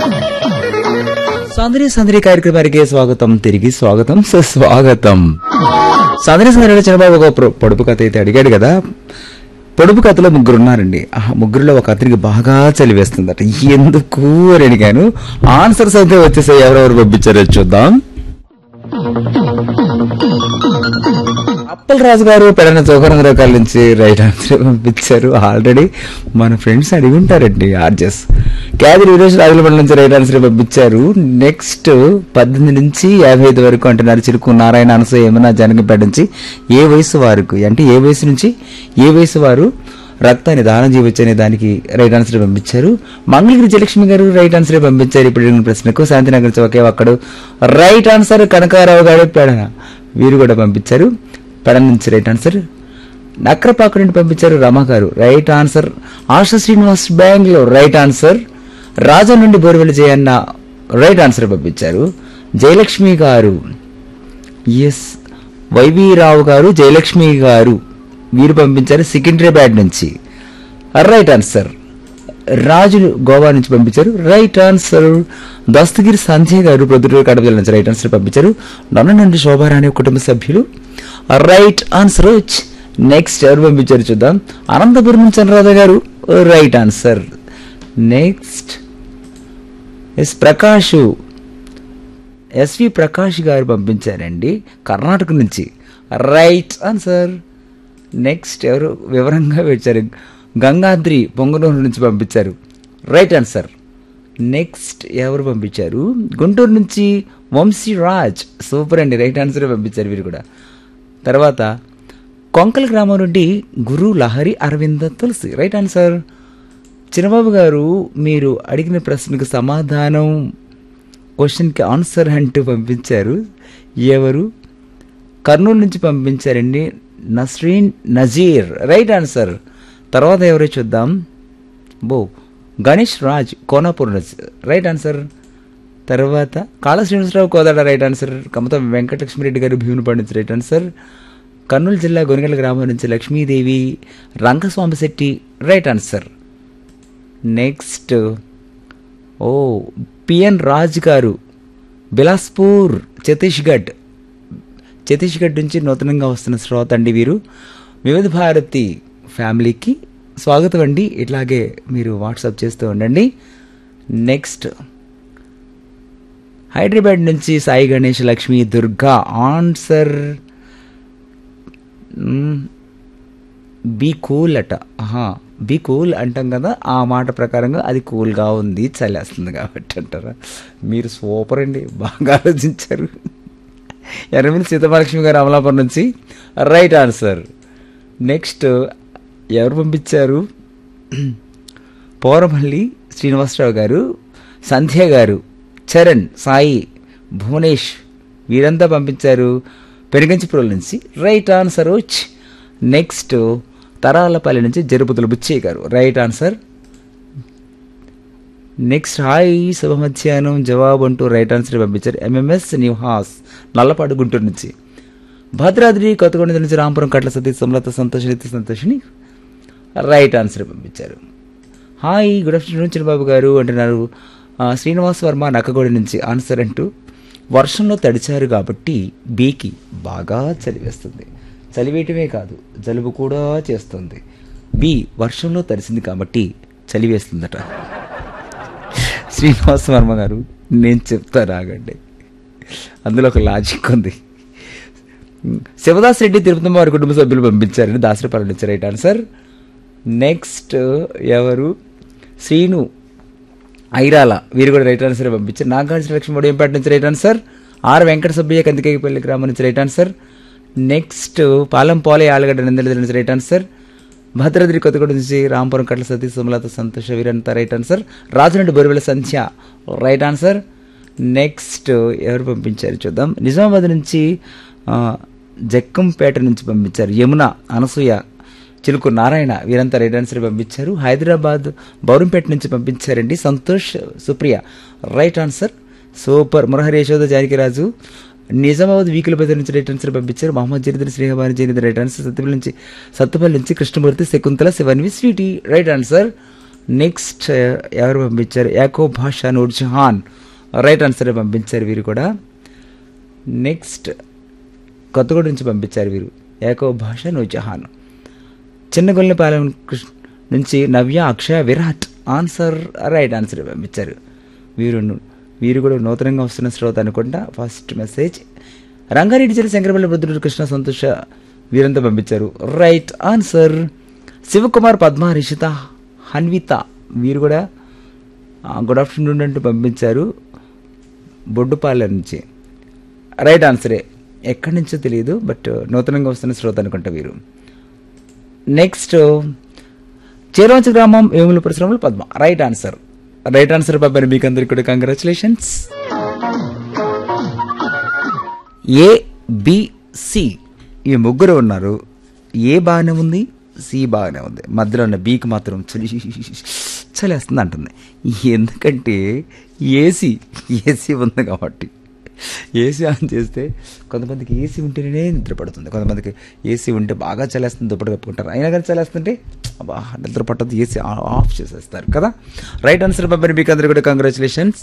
సందరి సందరి కార్యక్రమానికి స్వాగతం తిరిగి స్వాగతం సుస్వాగతం సందరి సందరిలో చంద్రబాబు ఒక పొ- పొడుపు కథ అయితే అడిగాడు కదా పొడుపు కథలో ముగ్గురు ఉన్నారండి ఆ ముగ్గురులో ఒక అతనికి బాగా చలి వేస్తుందట ఎందుకు అని అడిగాను ఆన్సర్స్ అయితే వచ్చేసాయి ఎవరెవరు పంపించారో చూద్దాం అప్పలరాజు గారు పెడన చౌకరంగరావు కాల నుంచి రైట్ ఆన్సర్ పంపించారు ఆల్రెడీ మన ఫ్రెండ్స్ అడిగి ఉంటారండి ఆర్జెస్ క్యాదిరి వీరేష్ రాజులపల్లి నుంచి రైట్ ఆన్సర్ పంపించారు నెక్స్ట్ పద్దెనిమిది నుంచి యాభై ఐదు వరకు అంటున్నారు చిరుకు నారాయణ అనసూయ యమున జనగపేట నుంచి ఏ వయసు వారికి అంటే ఏ వయసు నుంచి ఏ వయసు వారు రక్తాన్ని దానం చేయవచ్చు అనే దానికి రైట్ ఆన్సర్ పంపించారు మంగళగిరి జయలక్ష్మి గారు రైట్ ఆన్సర్ పంపించారు ఇప్పుడు అడిగిన ప్రశ్నకు శాంతినగర్ చౌకే అక్కడ రైట్ ఆన్సర్ కనకారావు గారు పెడన వీరు కూడా పంపించారు పెడన నుంచి రైట్ ఆన్సర్ నక్రపాక నుండి పంపించారు రమ గారు right answer Asha Srinivas Bengaluru right answer Raja నుండి బోర్వెల్ జయన్న రైట్ ఆన్సర్ పంపించారు జయలక్ష్మి గారు ఎస్ వైవి రావు గారు జయలక్ష్మి గారు వీరు పంపించారు సికింద్రాబాద్ నుంచి రైట్ ఆన్సర్ రాజు గోవా నుంచి పంపించారు రైట్ ఆన్సర్ దస్తగిరి సంధ్య గారు ప్రొద్దుటూరు కడప జిల్లా నుంచి రైట్ ఆన్సర్ పంపించారు నన్ను నుండి శోభారాణి కుటుంబ సభ్యులు రైట్ ఆన్సర్ నెక్స్ట్ ఎవరు పంపించారు చూద్దాం అనంతపురం నుంచి అనురాధ గారు right answer next S Prakash SV Prakash గారు పంపించారండి కర్ణాటక నుంచి రైట్ ఆన్సర్ నెక్స్ట్ ఎవరు వివరంగా వచ్చారు గంగాద్రి పొంగనూరు నుంచి పంపించారు రైట్ ఆన్సర్ నెక్స్ట్ ఎవరు పంపించారు గుంటూరు నుంచి వంశీ రాజ్ సూపర్ అండి రైట్ ఆన్సర్ పంపించారు వీరు కూడా తర్వాత కొంకల్ గ్రామం నుండి గురు లహరి అరవింద తులసి రైట్ ఆన్సర్ చిన్నబాబు గారు మీరు అడిగిన ప్రశ్నకు సమాధానం క్వశ్చన్కి ఆన్సర్ అంటూ పంపించారు ఎవరు కర్నూలు నుంచి పంపించారండి నస్రీన్ నజీర్ రైట్ ఆన్సర్ తర్వాత ఎవరో చూద్దాం బో గణేష్ రాజ్ కోనాపూర్ నుంచి రైట్ ఆన్సర్ తర్వాత కాళ శ్రీనివాసరావు కోదాడ రైట్ ఆన్సర్ కమత వెంకటలక్ష్మిరెడ్డి గారు భీమునిపాడు నుంచి రైట్ ఆన్సర్ కర్నూలు జిల్లా గొనగల గ్రామం నుంచి Lakshmidevi Rangaswamy Shetty right answer next O PN Raj గారు బిలాస్పూర్ ఛత్తీస్గఢ్ ఛత్తీస్గఢ్ నుంచి నూతనంగా వస్తున్న శ్రోత అండి వీరు వివిధ భారతి ఫ్యామిలీకి స్వాగతం అండి ఇట్లాగే మీరు వాట్సాప్ చేస్తూ ఉండండి నెక్స్ట్ హైదరాబాద్ నుంచి Sai Ganesh Lakshmi Durga answer be cool అట ఆహా బీ కూల్ అంటాం కదా ఆ మాట ప్రకారంగా అది కూల్గా ఉంది చలేస్తుంది కాబట్టి అంటారా మీరు సూపర్ అండి బాగా ఆలోచించారు ఎర్రమిల్లి సీతమహాలక్ష్మి గారు అమలాపురం నుంచి రైట్ ఆన్సర్ నెక్స్ట్ ఎవరు పంపించారు పౌరమల్లి శ్రీనివాసరావు గారు సంధ్య గారు చరణ్ సాయి భువనేష్ వీరంతా పంపించారు పెనుగంచిపురం నుంచి రైట్ ఆన్సర్ వచ్చి నెక్స్ట్ తరాలపల్లి నుంచి జరుపుతుల బుచ్చయ్య గారు రైట్ ఆన్సర్ నెక్స్ట్ హాయ్ శుభ మధ్యాహ్నం జవాబు అంటూ రైట్ ఆన్సర్ పంపించారు ఎంఎంఎస్ న్యూహాస్ నల్లపాడు గుంటూరు నుంచి భద్రాద్రి కొత్తగూడెం నుంచి రాంపురం కట్ల సతీష్ సమలత సంతోష్ నిత్య సంతోషిని రైట్ ఆన్సర్ పంపించారు హాయ్ గుడ్ ఆఫ్టర్నూన్ చిన్నబాబు గారు అంటున్నారు ఆ, శ్రీనివాస్ వర్మ నక్కగూడ నుంచి ఆన్సర్ అంటూ వర్షంలో తడిచారు కాబట్టి బీకి బాగా చలివేస్తుంది చలివేయటమే కాదు జలుబు కూడా చేస్తుంది బి వర్షంలో తడిసింది కాబట్టి చలివేస్తుందట శ్రీనివాస్ వర్మ గారు నేను చెప్తాను ఆగండి అందులో ఒక లాజిక్ ఉంది శివదాస్ రెడ్డి తిరుపతి వారి కుటుంబ సభ్యులు పంపించారని దాసరిపాలెం నుంచి రైట్ ఆన్సర్ నెక్స్ట్ ఎవరు శ్రీను ఐరాల వీరు కూడా రైట్ ఆన్సర్ పంపించారు నాగార్జున లక్ష్మి ఉదయంపేట నుంచి right answer R Venkata Subbaiah Kandikepalli గ్రామం నుంచి రైట్ ఆన్సర్ నెక్స్ట్ పాలెం పోలే ఆలగడ్డ నందలి నుంచి రైట్ ఆన్సర్ భద్రాద్రి కొత్తగూడ నుంచి రాంపురం కట్ల సతీష్ సుమలత సంతోష వీరంతా రైట్ ఆన్సర్ రాజునండి Borivela Sandhya right answer next ఎవరు పంపించారు చూద్దాం నిజామాబాద్ నుంచి ఆ, జక్కంపేట నుంచి పంపించారు యమున అనసూయ చిలుకు నారాయణ వీరంతా రైట్ ఆన్సర్ పంపించారు హైదరాబాద్ బౌరంపేట నుంచి పంపించారండి Santosh Supriya right answer super Murahari Yashoda Janakiraju Nizamabad వీకుల పెద్ద నుంచి రైట్ ఆన్సర్ పంపించారు మహమ్మద్ జరీదర్ శ్రీహబాని జరీదర్ రైట్ ఆన్సర్ సత్తుపల్లి నుంచి సత్తుపల్లి నుంచి కృష్ణమూర్తి శకుంతల శివన్వి స్వీటీ రైట్ ఆన్సర్ నెక్స్ట్ ఎవరు పంపించారు యాకో భాషా నూర్ జహాన్ రైట్ ఆన్సర్ పంపించారు వీరు కూడా నెక్స్ట్ కొత్తగూడ నుంచి పంపించారు వీరు ఏకో భాష నూజహాన్ చిన్నగొల్లపాలెం కృష్ణ నుంచి Navya Akshaya Virat answer right answer పంపించారు వీరు వీరు కూడా నూతనంగా వస్తున్న శ్రోత అనుకుంటా ఫస్ట్ మెసేజ్ రంగారెడ్డి జిల్లా శంకరపల్లి బుద్ధుడు కృష్ణ సంతోష వీరంతా పంపించారు రైట్ ఆన్సర్ శివకుమార్ పద్మ రిషిత హన్విత వీరు కూడా గుడ్ ఆఫ్టర్నూన్ అంటూ పంపించారు బొడ్డుపాలెం నుంచి రైట్ ఆన్సరే ఎక్కడి నుంచో తెలియదు బట్ నూతనంగా వస్తున్న శ్రోత అనుకుంటా వీరు నెక్స్ట్ చేరోంచ గ్రామం ఏముల పరిశ్రమలు Padma right answer right answer పంపారు మీకు అందరికి కూడా కంగ్రాచులేషన్స్ ఏ బి సి ఈ ముగ్గురు ఉన్నారు ఏ బాగానే ఉంది సి బాగానే ఉంది మధ్యలో ఉన్న బీకి మాత్రం చలి చలేస్తుంది అంటుంది ఎందుకంటే ఏసీ ఏసీ ఉంది కాబట్టి ఏసీ ఆన్ చేస్తే కొంతమందికి ఏసీ ఉంటేనే నిద్ర పడుతుంది కొంతమందికి ఏసీ ఉంటే బాగా చలేస్తుంది దుప్పటి కప్పుకుంటారు అయినా కానీ చలేస్తుంటే అబ్బా నిద్ర పట్టదు ఏసీ ఆఫ్ చేసేస్తారు కదా రైట్ ఆన్సర్ పంపిణీ మీకు అందరికీ కూడా కంగ్రాచులేషన్స్